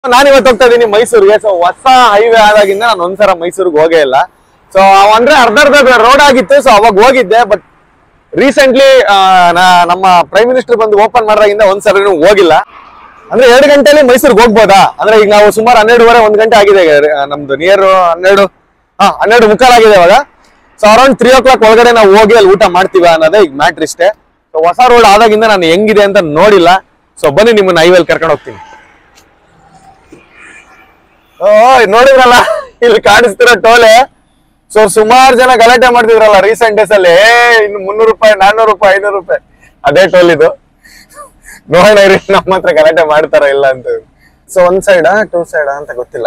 ನಾನು ಇವತ್ತು ಹೋಗ್ತಾ ಇದೀನಿ ಮೈಸೂರಿಗೆ ಸೊ ಹೊಸ ಹೈವೇ ಆದಾಗಿಂದ ನಾನು ಒಂದ್ಸಲ ಮೈಸೂರಿಗೆ ಹೋಗೇ ಇಲ್ಲ ಸೊ ಅಂದ್ರೆ ಅರ್ಧ ಅರ್ಧ ರೋಡ್ ಆಗಿತ್ತು ಸೊ ಅವಾಗ ಹೋಗಿದ್ದೆ ಬಟ್ ರೀಸೆಂಟ್ಲಿ ನಮ್ಮ ಪ್ರೈಮ್ ಮಿನಿಸ್ಟರ್ ಬಂದು ಓಪನ್ ಮಾಡಿದಾಗಿಂದ ಒಂದ್ಸಲ ಹೋಗಿಲ್ಲ ಅಂದ್ರೆ ಎರಡು ಗಂಟೆಲಿ ಮೈಸೂರಿಗೆ ಹೋಗ್ಬೋದಾ ಅಂದ್ರೆ ಈಗ ನಾವು ಸುಮಾರು ಹನ್ನೆರಡುವರೆ ಒಂದ್ ಗಂಟೆ ಆಗಿದೆ ಈಗ, ಆ, ನಮ್ದು ನಿಯರ್ ಹನ್ನೆರಡು ಹಾ ಹನ್ನೆರಡು ಮುಕ್ಕಾಲ್ ಆಗಿದೆ ಇವಾಗ so around three o'clock ಒಳಗಡೆ ನಾವು ಹೋಗಿ ಅಲ್ಲಿ ಊಟ ಮಾಡ್ತೀವ ಅನ್ನೋದೇ ಈಗ ಮ್ಯಾಟ್ರ್ ಇಷ್ಟೇ ಸೊ ಹೊಸ ರೋಡ್ ಆದಾಗಿಂದ ನಾನು ಹೆಂಗಿದೆ ಅಂತ ನೋಡಿಲ್ಲ ಸೊ ಬನ್ನಿ ನಿಮ್ಮನ್ನ ಹೈವೇಲಿ ಕರ್ಕೊಂಡು ಹೋಗ್ತೀನಿ ಓ ನೋಡಿದ್ರಲ್ಲ ಇಲ್ಲಿ ಕಾಣಿಸ್ತಿರೋ ಟೋಲೆ ಸೊ ಸುಮಾರು ಜನ ಗಲಾಟೆ ಮಾಡ್ತಿದ್ರಲ್ಲ ರೀಸೆಂಟ್ ಡೇಸ್ ಅಲ್ಲಿ ಏ ಇನ್ನು ಮುನ್ನೂರು ರೂಪಾಯಿ ನಾನ್ನೂರು ರೂಪಾಯಿ ಐನೂರು ರೂಪಾಯಿ ಅದೇ ಟೋಲ್ ಇದು ನೋಡೋಣ ಇರಿ ನಮ್ಮ ಹತ್ರ ಗಲಾಟೆ ಮಾಡ್ತಾರ ಇಲ್ಲ ಅಂತ ಸೊ ಒಂದ್ ಸೈಡ್ ಟೂ ಸೈಡ್ ಅಂತ ಗೊತ್ತಿಲ್ಲ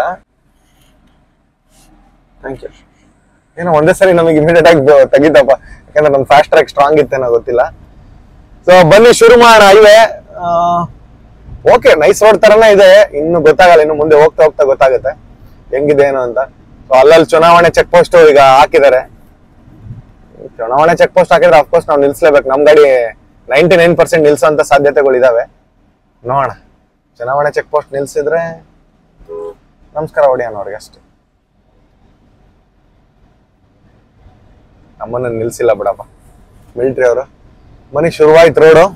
ಥ್ಯಾಂಕ್ ಯು ಏನೋ ಒಂದೇ ಸರಿ ನಮಗೆ ಇಮಿಡಿಯೇಟ್ ಆಗಿ ಬ- ತೆಗಿತಪ್ಪ ಯಾಕಂದ್ರೆ ನಮ್ ಫಾಸ್ಟ್ ಟ್ರ್ಯಾಕ್ ಸ್ಟ್ರಾಂಗ್ ಇತ್ತೇನೋ ಗೊತ್ತಿಲ್ಲ ಸೊ ಬನ್ನಿ ಶುರು ಮಾಡೋಣ ಹೈವೇ ಓಕೆ ನೈಸ್ ರೋಡ್ ತರನೇ ಇದೆ ಇನ್ನು ಗೊತ್ತಾಗಲ್ಲ ಇನ್ನು ಮುಂದೆ ಹೋಗ್ತಾ ಹೋಗ್ತಾ ಗೊತ್ತಾಗುತ್ತೆ ಹೆಂಗಿದೆ ಏನು ಅಂತ ಸೊ ಅಲ್ಲಲ್ಲಿ ಚುನಾವಣೆ ಚೆಕ್ ಪೋಸ್ಟ್ ಈಗ ಹಾಕಿದ್ದಾರೆ ಚುನಾವಣೆ ಚೆಕ್ ಪೋಸ್ಟ್ ಹಾಕಿದ್ರೆ ಅಫ್ಕೋರ್ಸ್ ನಾವು ನಿಲ್ಸ್ಲೇಬೇಕು ನಮ್ ಗಾಡಿ ನೈಂಟಿ ನೈನ್ ಪರ್ಸೆಂಟ್ ನಿಲ್ಸೋಂತ ಸಾಧ್ಯತೆಗಳಿದಾವೆ ನೋಡೋಣ ಚುನಾವಣೆ ಚೆಕ್ ಪೋಸ್ಟ್ ನಿಲ್ಸಿದ್ರೆ ನಮಸ್ಕಾರ ಹೊಡಿಯೋಣ ಅವ್ರಿಗೆ ಅಷ್ಟೇ ನಮ್ಮನ್ನ ನಿಲ್ಸಿಲ್ಲ ಬಿಡಪ್ಪ ಮಿಲಿಟ್ರಿ ಅವರು ಮನೆ ಶುರುವಾಯ್ತು ರೋಡು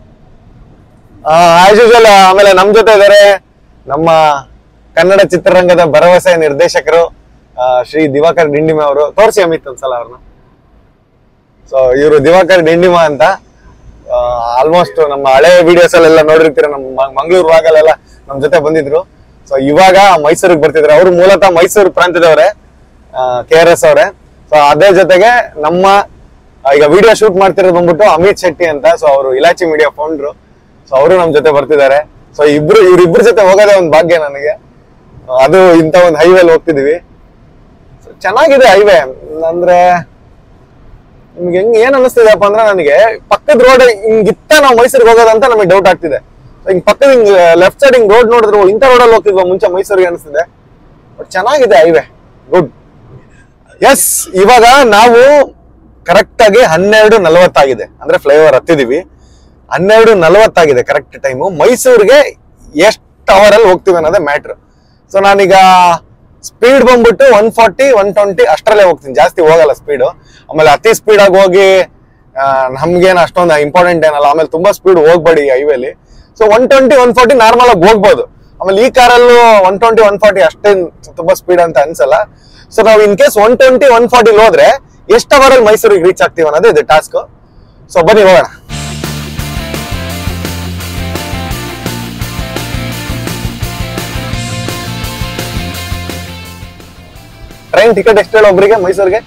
ಆಸ್ ಯೂಶುವಲ್ ಆಮೇಲೆ ನಮ್ ಜೊತೆ ಇದಾರೆ ನಮ್ಮ ಕನ್ನಡ ಚಿತ್ರರಂಗದ ಭರವಸೆ ನಿರ್ದೇಶಕರು ಆ, ಶ್ರೀ ದಿವಾಕರ್ ಡಿಂಡಿಮ ಅವರು ತೋರಿಸಿ ಅಮಿತ್ ಒಂದ್ಸಲ ಅವ್ರನ್ನ ಸೊ ಇವರು ದಿವಾಕರ್ ಡಿಂಡಿಮ ಅಂತ ಆಲ್ಮೋಸ್ಟ್ ನಮ್ಮ ಹಳೆ ವಿಡಿಯೋಸ್ ಅಲ್ಲೆಲ್ಲ ನೋಡಿರ್ತೀರ ನಮ್ಮ ಮ- ಮಂಗಳೂರು ಭಾಗಲೆಲ್ಲ ನಮ್ ಜೊತೆ ಬಂದಿದ್ರು ಸೊ ಇವಾಗ ಮೈಸೂರಿಗೆ ಬರ್ತಿದ್ರು ಅವರು ಮೂಲತಃ ಮೈಸೂರು ಪ್ರಾಂತ್ಯದವರೇ ಕೆ ಆರ್ ಎಸ್ ಅವರೇ ಸೊ ಅದೇ ಜೊತೆಗೆ ನಮ್ಮ ಆ, ಈಗ ವಿಡಿಯೋ ಶೂಟ್ ಮಾಡ್ತಿರೋದು ಬಂದ್ಬಿಟ್ಟು ಅಮಿತ್ ಶೆಟ್ಟಿ ಅಂತ ಸೊ ಅವರು ಇಲಾಚಿ ಮೀಡಿಯಾ ಫೌಂಡ್ರು ಸೊ ಅವರು ನಮ್ ಜೊತೆ ಬರ್ತಿದ್ದಾರೆ ಸೊ ಇಬ್ರು ಇವ್ರಿಬ್ರ ಜೊತೆ ಹೋಗೋದೇ ಒಂದು ಭಾಗ್ಯ ನನಗೆ ಅದು ಇಂಥ ಒಂದು ಹೈವೇಲಿ ಹೋಗ್ತಿದೀವಿ So, ಚೆನ್ನಾಗಿದೆ ಹೈವೇ ಅಂದ್ರೆ ನಿಮ್ಗೆ ಹೆಂಗ್ ಏನ್ ಅನಿಸ್ತಿದೆಪ್ಪ ಅಂದ್ರೆ ನನಗೆ ಪಕ್ಕದ ರೋಡ್ ಹಿಂಗಿತ್ತ ನಾವು ಮೈಸೂರಿಗೆ ಹೋಗೋದಂತ ನಮಗೆ ಡೌಟ್ ಆಗ್ತಿದೆ So, ಹಿಂಗ್ ಪಕ್ಕದ ಹಿಂಗ್ ಲೆಫ್ಟ್ ಸೈಡ್ ಹಿಂಗ್ ರೋಡ್ ನೋಡಿದ್ರೆ ಓ, ಇಂಥ ರೋಡಲ್ಲಿ ಹೋಗ್ತಿದ್ವಾ ಮುಂಚೆ ಮೈಸೂರಿಗೆ ಅನಿಸ್ತಿದೆ ಬಟ್ ಚೆನ್ನಾಗಿದೆ ಹೈವೇ ಗುಡ್ ಎಸ್ ಇವಾಗ ನಾವು ಕರೆಕ್ಟ್ ಆಗಿ ಹನ್ನೆರಡು ನಲವತ್ತಾಗಿದೆ ಅಂದ್ರೆ ಫ್ಲೈಓವರ್ ಹತ್ತಿದೀವಿ ಹನ್ನೆರಡು ನಲವತ್ತಾಗಿದೆ ಕರೆಕ್ಟ್ ಟೈಮು ಮೈಸೂರಿಗೆ ಎಷ್ಟು ಅವರ್ ಅಲ್ಲಿ ಹೋಗ್ತೀವಿ ಅನ್ನೋದೇ ಮ್ಯಾಟ್ರ್ ಸೊ ನಾನೀಗ ಸ್ಪೀಡ್ ಬಂದ್ಬಿಟ್ಟು ಒನ್ ಫಾರ್ಟಿ ಒನ್ ಟ್ವೆಂಟಿ ಅಷ್ಟರಲ್ಲೇ ಹೋಗ್ತೀನಿ ಜಾಸ್ತಿ ಹೋಗಲ್ಲ ಸ್ಪೀಡು ಆಮೇಲೆ ಅತಿ ಸ್ಪೀಡ್ ಆಗಿ ಹೋಗಿ ಆ, ನಮ್ಗೇನು ಅಷ್ಟೊಂದು ಇಂಪಾರ್ಟೆಂಟ್ ಏನಲ್ಲ ಆಮೇಲೆ ತುಂಬಾ ಸ್ಪೀಡ್ ಹೋಗ್ಬೇಡಿ ಹೈವೇಲಿ so one twenty one forty normal ಆಗಿ ಹೋಗ್ಬೋದು ಆಮೇಲೆ ಈ ಕಾರಲ್ಲೂ ಒನ್ ಟ್ವೆಂಟಿ ಒನ್ ಫಾರ್ಟಿ ಅಷ್ಟೇನ್ ತುಂಬಾ ಸ್ಪೀಡ್ ಅಂತ ಅನ್ಸಲ್ಲ ಸೊ ನಾವು in case one twenty one forty ಹೋದ್ರೆ ಎಷ್ಟು ಅವರಲ್ಲಿ ಮೈಸೂರಿಗೆ ರೀಚ್ ಆಗ್ತೀವಿ ಅನ್ನೋದು ಇದು ಟಾಸ್ಕ್ ಸೊ ಬನ್ನಿ ಹೋಗೋಣ ಟ್ರೈನ್ ಟಿಕೆಟ್ ಎಷ್ಟು ಹೇಳಿ ಒಬ್ರಿಗೆ ಮೈಸೂರಿಗೆ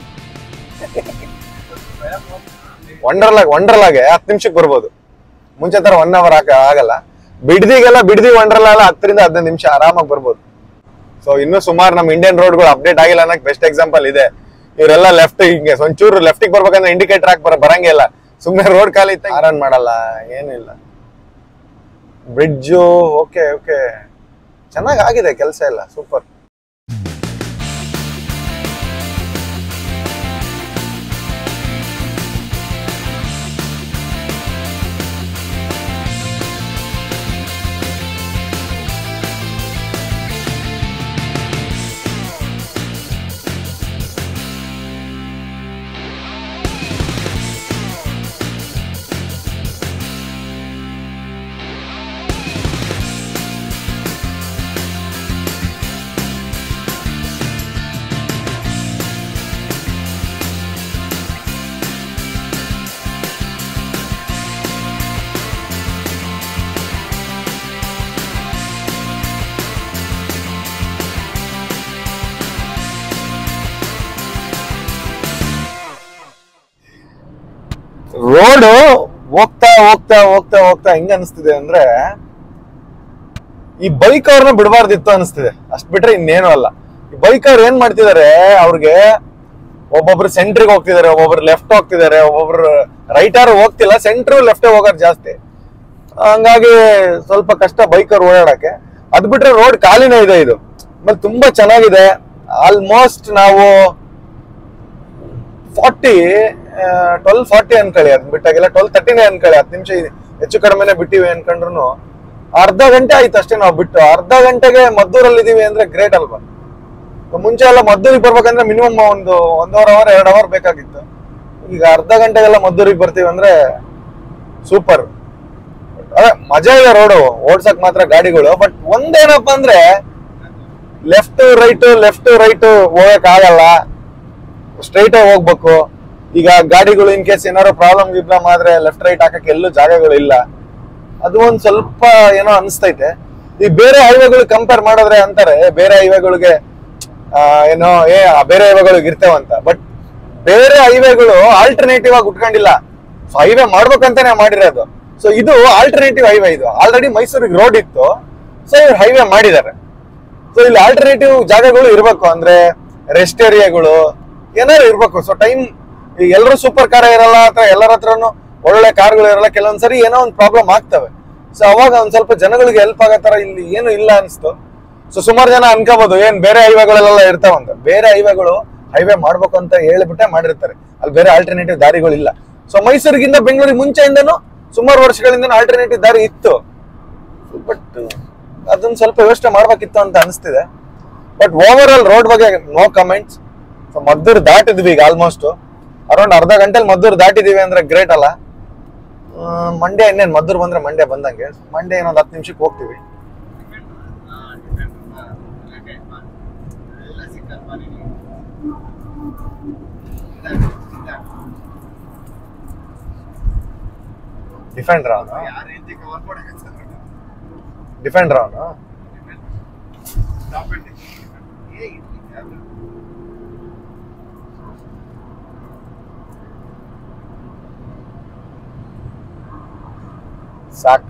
ವಂಡರ್ಲಾಗ್ ವಂಡರ್ಲಾಗೆ ಹತ್ತು ನಿಮಿಷಕ್ಕೆ ಬರ್ಬೋದು ಮುಂಚೆ ತರ ಒನ್ ಅವರ್ ಹಾಕ ಆಗಲ್ಲ ಬಿಡ್ದಿಗೆಲ್ಲ ಬಿಡ್ದಿ ವಂಡರ್ಲಾ ಎಲ್ಲ ಹತ್ತರಿಂದ ಹದಿನೈದು ನಿಮಿಷ ಆರಾಮಾಗಿ ಬರ್ಬೋದು ಸೊ ಇನ್ನೂ ಸುಮಾರು ನಮ್ಮ ಇಂಡಿಯನ್ ರೋಡ್ಗಳು ಅಪ್ಡೇಟ್ ಆಗಿಲ್ಲ ಅನ್ನಕ್ಕೆ ಬೆಸ್ಟ್ ಎಕ್ಸಾಂಪಲ್ ಇದೆ ಇವರೆಲ್ಲ ಲೆಫ್ಟ್ ಹಿಂಗೆ ಒಂಚೂರು ಲೆಫ್ಟಿಗೆ ಬರ್ಬೇಕಂದ್ರೆ ಇಂಡಿಕೇಟರ್ ಹಾಕಿ ಬರ ಬರಂಗೇ ಇಲ್ಲ ಸುಮ್ಮನೆ ರೋಡ್ ಖಾಲಿ ಇತ್ತ ಆರನ್ ಮಾಡಲ್ಲ ಏನೂ ಇಲ್ಲ ಬ್ರಿಡ್ಜು ಓಕೆ ಓಕೆ ಚೆನ್ನಾಗಿ ಆಗಿದೆ ಕೆಲಸ ಎಲ್ಲ ಸೂಪರ್ ರೋಡ್ ಹೋಗ್ತಾ ಹೋಗ್ತಾ ಹೋಗ್ತಾ ಹೋಗ್ತಾ ಹೆಂಗ ಅನಿಸ್ತಿದೆ ಅಂದ್ರೆ ಈ ಬೈಕ್ ಅವ್ರನ್ನ ಬಿಡಬಾರ್ದಿತ್ತು ಅನಿಸ್ತಿದೆ ಅಷ್ಟ್ ಬಿಟ್ರೆ ಇನ್ನೇನು ಅಲ್ಲ ಈ ಬೈಕ್ ಅವ್ರು ಏನ್ ಮಾಡ್ತಿದಾರೆ ಅವ್ರಿಗೆ ಒಬ್ಬೊಬ್ರು ಸೆಂಟ್ರಿಗೆ ಹೋಗ್ತಿದಾರೆ ಒಬ್ಬೊಬ್ರು ಲೆಫ್ಟ್ ಹೋಗ್ತಿದಾರೆ ಒಬ್ಬೊಬ್ರು ರೈಟ್ ಆರು ಹೋಗ್ತಿಲ್ಲ ಸೆಂಟ್ರ್ ಲೆಫ್ಟ್ ಹೋಗೋದು ಜಾಸ್ತಿ ಹಂಗಾಗಿ ಸ್ವಲ್ಪ ಕಷ್ಟ ಬೈಕರ್ ಓಡಾಡಕ್ಕೆ ಅದ್ ಬಿಟ್ರೆ ರೋಡ್ ಖಾಲಿನೇ ಇದೆ ಇದು ಆಮೇಲೆ ತುಂಬಾ ಚೆನ್ನಾಗಿದೆ ಆಲ್ಮೋಸ್ಟ್ ನಾವು ಫಾರ್ಟಿ ಟ್ವೆಲ್ ಫಾರ್ಟಿ ಅನ್ಕೊಳ್ಳಿ ಅದ್ ಬಿಟ್ಟಾಗೆಲ್ಲ ಟ್ವೆಲ್ ತರ್ಟಿನೇ ಅನ್ಕೊಳ್ಳಿ ಹತ್ತು ನಿಮಿಷ ಹೆಚ್ಚು ಕಡಿಮೆನೆ ಬಿಟ್ಟಿವಿ ಅನ್ಕೊಂಡ್ರು ಅರ್ಧ ಗಂಟೆ ಆಯ್ತು ಅಷ್ಟೇ ನಾವು ಬಿಟ್ಟು ಅರ್ಧ ಗಂಟೆಗೆ ಮದ್ದೂರಲ್ಲಿ ಇದೀವಿ ಅಂದ್ರೆ ಗ್ರೇಟ್ ಅಲ್ವಾ ಮುಂಚೆ ಎಲ್ಲ ಮದ್ದೂರಿಗೆ ಬರ್ಬೇಕಂದ್ರೆ ಮಿನಿಮಮ್ ಒಂದು ಒಂದೂವರೆ ಅವರ್ ಎರಡು ಅವರ್ ಬೇಕಾಗಿತ್ತು ಈಗ ಅರ್ಧ ಗಂಟೆಗೆಲ್ಲ ಮದ್ದೂರಿಗೆ ಬರ್ತೀವಿ ಅಂದ್ರೆ ಸೂಪರ್ ಅದೇ ಮಜಾ ಇದೆ ರೋಡು ಓಡ್ಸಕ್ ಮಾತ್ರ ಗಾಡಿಗಳು ಬಟ್ ಒಂದೇನಪ್ಪ ಅಂದ್ರೆ ಲೆಫ್ಟ್ ರೈಟ್ ಲೆಫ್ಟ್ ರೈಟ್ ಹೋಗಕ್ ಆಗಲ್ಲ ಸ್ಟ್ರೈಟ್ ಹೋಗ್ಬೇಕು ಈಗ ಗಾಡಿಗಳು ಇನ್ ಕೇಸ್ ಏನಾದ್ರು ಪ್ರಾಬ್ಲಮ್ ಗಿಬ್ಲಮ್ ಆದ್ರೆ ಲೆಫ್ಟ್ ರೈಟ್ ಹಾಕಕ್ಕೆ ಎಲ್ಲೂ ಜಾಗಗಳು ಇಲ್ಲ ಅದು ಒಂದ್ ಸ್ವಲ್ಪ ಏನೋ ಅನಿಸ್ತೈತೆ ಈ ಬೇರೆ ಹೈವೇಗಳು ಕಂಪೇರ್ ಮಾಡಿದ್ರೆ ಅಂತಾರೆ "ಏ, ಬೇರೆ ಹೈವೇಗಳಿಗೆ ಏನೋ ಏ ಆ ಬೇರೆ ಹೈವೇಗಳಿಗೆ ಇರ್ತೇವಂತ ಬಟ್ ಬೇರೆ ಹೈವೇಗಳು ಆಲ್ಟರ್ನೇಟಿವ್ ಆಗಿ ಉಟ್ಕೊಂಡಿಲ್ಲ ಸೊ ಹೈವೇ ಮಾಡ್ಬೇಕಂತಾನೆ ಮಾಡಿರೋದು ಸೊ ಇದು ಆಲ್ಟರ್ನೇಟಿವ್ ಹೈವೇ ಇದು ಆಲ್ರೆಡಿ ಮೈಸೂರಿಗೆ ರೋಡ್ ಇತ್ತು ಸೊ ಇವ್ರು ಹೈವೇ ಮಾಡಿದ್ದಾರೆ ಸೊ ಇಲ್ಲಿ ಆಲ್ಟರ್ನೇಟಿವ್ ಜಾಗಗಳು ಇರ್ಬೇಕು ಅಂದ್ರೆ ರೆಸ್ಟ್ ಏರಿಯಾಗಳು ಏನಾದ್ರು ಇರ್ಬೇಕು ಸೊ ಟೈಮ್ ಈಗ ಎಲ್ಲರೂ ಸೂಪರ್ ಕಾರ್ ಇರಲ್ಲ ಅಥವಾ ಎಲ್ಲರ ಹತ್ರನು ಒಳ್ಳೆ ಕಾರ್ಗಳು ಇರಲ್ಲ ಕೆಲವೊಂದ್ಸರಿ ಏನೋ ಒಂದು ಪ್ರಾಬ್ಲಮ್ ಆಗ್ತವೆ ಸೊ ಅವಾಗ ಒಂದ್ ಸ್ವಲ್ಪ ಜನಗಳಿಗೆ ಹೆಲ್ಪ್ ಆಗೋ ತರ ಇಲ್ಲಿ ಏನು ಇಲ್ಲ ಅನ್ಸ್ತು ಸೊ ಸುಮಾರು ಜನ ಅನ್ಕೋಬಹುದು ಏನ್ ಬೇರೆ ಹೈವೇಗಳೆಲ್ಲ ಇರ್ತಾವಂತ ಬೇರೆ ಹೈವೇಗಳು ಹೈವೇ ಮಾಡ್ಬೇಕು ಅಂತ ಹೇಳ್ಬಿಟ್ಟೆ ಮಾಡಿರ್ತಾರೆ ಅಲ್ಲಿ ಬೇರೆ ಆಲ್ಟರ್ನೇಟಿವ್ ದಾರಿಗಳು ಇಲ್ಲ ಸೊ ಮೈಸೂರಿಗಿಂತ ಬೆಂಗಳೂರಿಗೆ ಮುಂಚೆಯಿಂದನೂ ಸುಮಾರು ವರ್ಷಗಳಿಂದ ಆಲ್ಟರ್ನೇಟಿವ್ ದಾರಿ ಇತ್ತು ಬಟ್ ಅದನ್ನ ಸ್ವಲ್ಪ ವ್ಯವಸ್ಥೆ ಮಾಡ್ಬೇಕಿತ್ತು ಅಂತ ಅನಿಸ್ತಿದೆ ಬಟ್ ಓವರ್ ಆಲ್ ರೋಡ್ ಬಗ್ಗೆ ನೋ ಕಮೆಂಟ್ಸ್ ಸೊ ಮದ್ದೂರು ದಾಟಿದ್ವಿ ಈಗ ಆಲ್ಮೋಸ್ಟ್ ಅರೌಂಡ್ ಅರ್ಧ ಗಂಟೆಲಿ ಮದ್ದೂರು ದಾಟಿದೀವಿ ಅಂದ್ರೆ ಗ್ರೇಟ್ ಅಲ್ಲ ಆ, ಮಂಡ್ಯ ಇನ್ನೇನು ಮದ್ದೂರು ಬಂದ್ರೆ ಮಂಡ್ಯ ಬಂದಂಗೆ ಮಂಡ್ಯ ಇನ್ನೊಂದು ಹತ್ತು ನಿಮಿಷಕ್ಕೆ ಹೋಗ್ತೀವಿ ಡಿಫೆಂಡರ್ ಅವನು ಡಿಫೆಂಡರ್ ಅವನು ಸಾಕು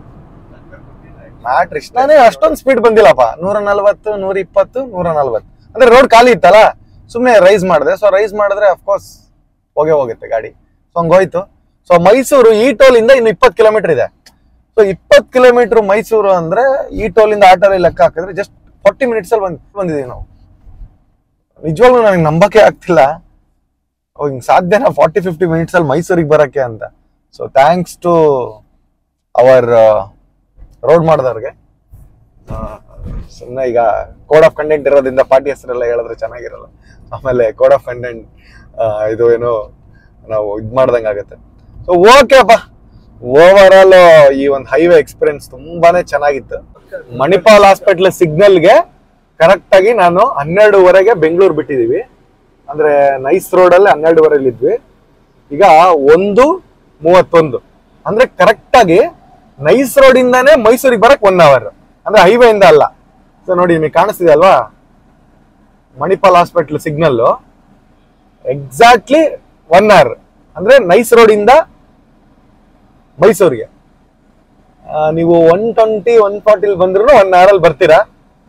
ಮ್ಯಾಟ್ರ್ ಇಷ್ಟನೇ ಅಷ್ಟೊಂದು ಸ್ಪೀಡ್ ಬಂದಿಲ್ಲಪ್ಪ ನೂರ ನಲ್ವತ್ತು ನೂರ ಇಪ್ಪತ್ತು ನೂರ ನಲ್ವತ್ತು ಅಂದ್ರೆ ರೋಡ್ ಖಾಲಿ ಇತ್ತಲ್ಲ ಸುಮ್ಮನೆ ರೈಸ್ ಮಾಡಿದೆ ಸೊ ರೈಸ್ ಮಾಡಿದ್ರೆ ಅಫ್ಕೋರ್ಸ್ ಹೋಗೇ ಹೋಗುತ್ತೆ ಗಾಡಿ ಸೊ ಹಂಗೋಯ್ತು ಸೊ ಮೈಸೂರು ಈ ಟೋಲ್ ಇಂದ ಇನ್ನು ಇಪ್ಪತ್ತು ಕಿಲೋಮೀಟರ್ ಇದೆ ಸೊ ಇಪ್ಪತ್ತು ಕಿಲೋಮೀಟರ್ ಮೈಸೂರು ಅಂದ್ರೆ ಈ ಟೋಲ್ ಇಂದ ಆ ಟೋಲ್ ಲೆಕ್ಕ ಹಾಕಿದ್ರೆ ಜಸ್ಟ್ ಫಾರ್ಟಿ ಮಿನಿಟ್ಸ್ ಅಲ್ಲಿ ಬಂದ್ ಬಂದಿದೀವಿ ನಾವು ನಿಜವಾಗ್ಲೂ ನನಗೆ ನಂಬಕ್ಕೆ ಆಗ್ತಿಲ್ಲ ಓ ಹಿಂಗ್ ಸಾಧ್ಯನಾ ಫಾರ್ಟಿ ಫಿಫ್ಟಿ ಮಿನಿಟ್ಸ್ ಅಲ್ಲಿ ಮೈಸೂರಿಗೆ ಬರಕ್ಕೆ ಅಂತ so thanks to our road ಮಾಡಿದವ್ರಿಗೆ ಸುಮ್ಮನೆ ಈಗ ಕೋಡ್ ಆಫ್ ಕಂಟೆಂಟ್ ಇರೋದ್ರಿಂದ ಪಾರ್ಟಿ ಹೆಸರೆಲ್ಲ ಹೇಳಿದ್ರೆ ಚೆನ್ನಾಗಿರಲ್ಲ ಆಮೇಲೆ ಕೋಡ್ ಆಫ್ ಕಂಟೆಂಟ್ ಇದು ಏನು ನಾವು ಇದ್ ಮಾಡ್ದಂಗೆ ಆಗುತ್ತೆ ಸೊ ಓಕೆಪ್ಪ ಓವರ್ ಆಲ್ ಈ ಒಂದು ಹೈವೇ ಎಕ್ಸ್ಪೀರಿಯನ್ಸ್ ತುಂಬಾನೇ ಚೆನ್ನಾಗಿತ್ತು ಮಣಿಪಾಲ್ ಹಾಸ್ಪಿಟ್ಲ್ ಸಿಗ್ನಲ್ಗೆ ಕರೆಕ್ಟ್ ಆಗಿ ನಾನು ಹನ್ನೆರಡುವರೆಗೆ ಬೆಂಗಳೂರು ಬಿಟ್ಟಿದೀವಿ ಅಂದ್ರೆ ನೈಸ್ ರೋಡ್ ಅಲ್ಲಿ ಹನ್ನೆರಡುವರೆಲಿ ಇದ್ವಿ ಈಗ ಒಂದು ಮೂವತ್ತೊಂದು ಅಂದ್ರೆ ಕರೆಕ್ಟ್ ಆಗಿ ನೈಸ್ ರೋಡ್ ಇಂದಾನೆ ಮೈಸೂರಿಗೆ ಬರಕ್ ಒನ್ ಅವರ್ ಅಂದ್ರೆ ಹೈವೇ ಇಂದ ಅಲ್ಲ ಸೊ ನೋಡಿ ನಿಮಗೆ ಕಾಣಿಸ್ತಿದೆ ಅಲ್ವಾ Manipal hospital signal exactly one hour ಅಂದ್ರೆ ನೈಸ್ ರೋಡ್ ಇಂದ ಮೈಸೂರಿಗೆ ಆ, ನೀವು ಒನ್ ಟ್ವೆಂಟಿ ಒನ್ ಫಾರ್ಟಿಲ್ ಬಂದ್ರು ಒನ್ ಅವರ್ ಅಲ್ಲಿ ಬರ್ತೀರಾ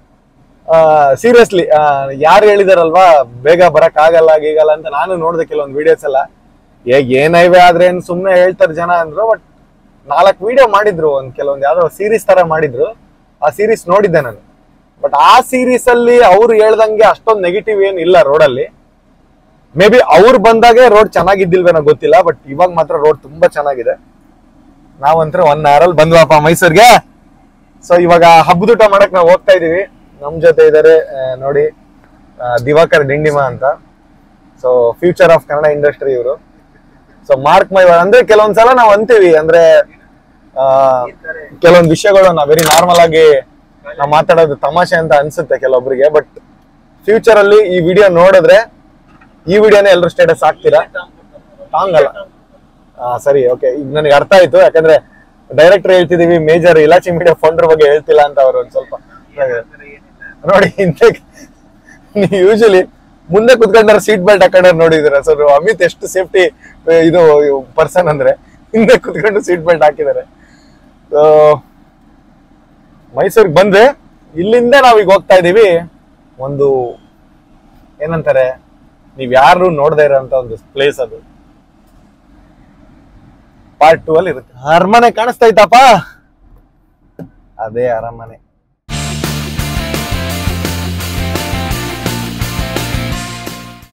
ಸೀರಿಯಸ್ಲಿ ಯಾರು ಹೇಳಿದಾರಲ್ವಾ ಬೇಗ ಬರಕ್ ಆಗಲ್ಲ ಗೀಗಲ್ಲ ಅಂತ ನಾನು ನೋಡಿದೆ ಕೆಲವೊಂದು ವಿಡಿಯೋಸ್ ಎಲ್ಲ ಹೇಗ್ ಏನ್ ಹೈವೇ ಆದ್ರೆ ಏನ್ ಸುಮ್ನೆ ಹೇಳ್ತಾರೆ ಜನ ಅಂದ್ರು ಬಟ್ ನಾಲ್ಕು ವಿಡಿಯೋ ಮಾಡಿದ್ರು ಒಂದ್ ಕೆಲವೊಂದು ಯಾವ್ದೋ ಸೀರೀಸ್ ತರ ಮಾಡಿದ್ರು ಆ ಸೀರೀಸ್ ನೋಡಿದ್ದೆ ನಾನು ಬಟ್ ಆ ಸೀರೀಸ್ ಅಲ್ಲಿ ಅವ್ರು ಹೇಳ್ದಂಗೆ ಅಷ್ಟೊಂದು ನೆಗೆಟಿವ್ ಏನ್ ಇಲ್ಲ ರೋಡಲ್ಲಿ ಮೇ ಬಿ ಅವ್ರು ಬಂದಾಗೆ ರೋಡ್ ಚೆನ್ನಾಗಿದ್ದಿಲ್ವೇನೋ ಗೊತ್ತಿಲ್ಲ ಬಟ್ ಇವಾಗ ಮಾತ್ರ ರೋಡ್ ತುಂಬಾ ಚೆನ್ನಾಗಿದೆ ನಾವಂತ್ರ ಒನ್ ಅವರ್ ಅಲ್ಲಿ ಬಂದ್ವಪ್ಪ ಮೈಸೂರ್ಗೆ ಸೊ ಇವಾಗ ಹಬ್ಬದೂಟ ಮಾಡಕ್ ನಾವು ಹೋಗ್ತಾ ಇದೀವಿ ನಮ್ ಜೊತೆ ಇದಾರೆ ಆ, ನೋಡಿ ಆ, ದಿವಾಕರ್ ಡಿಂಡಿಮ ಅಂತ so future of Kannada industry ಇವರು ಸೊ ಮಾರ್ಕ್ ಮೈ ಅಂದ್ರೆ ಕೆಲವೊಂದ್ಸಲ ನಾವು ಅಂತೀವಿ ಅಂದ್ರೆ ಆ, ಕೆಲವೊಂದ್ ವಿಷಯಗಳು ನಾವು ವೆರಿ ನಾರ್ಮಲ್ ಆಗಿ ನಾವು ಮಾತಾಡೋದು ತಮಾಷೆ ಅಂತ ಅನ್ಸುತ್ತೆ ಕೆಲವೊಬ್ರಿಗೆ ಬಟ್ ಫ್ಯೂಚರ್ ಅಲ್ಲಿ ಈ ವಿಡಿಯೋ ನೋಡಿದ್ರೆ ಈ ವಿಡಿಯೋನೇ ಎಲ್ಲರೂ ಸ್ಟೇಟಸ್ ಹಾಕ್ತೀರಾ ಟಾಂಗ್ ಅಲ್ಲ ಆ, ಸರಿ ಓಕೆ ಈಗ ನನಗೆ ಅರ್ಥ ಆಯ್ತು ಯಾಕಂದ್ರೆ ಡೈರೆಕ್ಟರ್ ಹೇಳ್ತಿದೀವಿ ಮೇಜರ್ ಇಲಾಚಿ ಮೀಡಿಯಾ ಫೌಂಡರ್ ಬಗ್ಗೆ ಹೇಳ್ತಿಲ್ಲ ಅಂತ ಅವರು ಒಂದ್ ಸ್ವಲ್ಪ ನೋಡಿ ಹಿಂದೆ ನೀವು ಯೂಶಲಿ ಮುಂದೆ ಕುತ್ಕೊಂಡಾರ ಸೀಟ್ ಬೆಲ್ಟ್ ಹಾಕೊಂಡ್ರೆ ನೋಡಿದಿರ ಸರ್ ಅಮಿತ್ ಎಷ್ಟು ಸೇಫ್ಟಿ ಇದು ಪರ್ಸನ್ ಅಂದ್ರೆ ಹಿಂದೆ ಕುತ್ಕೊಂಡು ಸೀಟ್ ಬೆಲ್ಟ್ ಹಾಕಿದ್ದಾರೆ ಸೊ ಮೈಸೂರಿಗೆ ಬಂದ್ರೆ ಇಲ್ಲಿಂದ ನಾವೀಗ ಹೋಗ್ತಾ ಇದೀವಿ ಒಂದು ಏನಂತಾರೆ ನೀವ್ ಯಾರು ನೋಡದೇ ಇರೋಂತ ಒಂದು ಪ್ಲೇಸ್ ಅದು ಪಾರ್ಟ್ ಟೂ ಅಲ್ಲಿ ಇರುತ್ತೆ ಅರಮನೆ ಕಾಣಿಸ್ತಾ ಇತ್ತಪ್ಪ ಅದೇ ಅರಮನೆ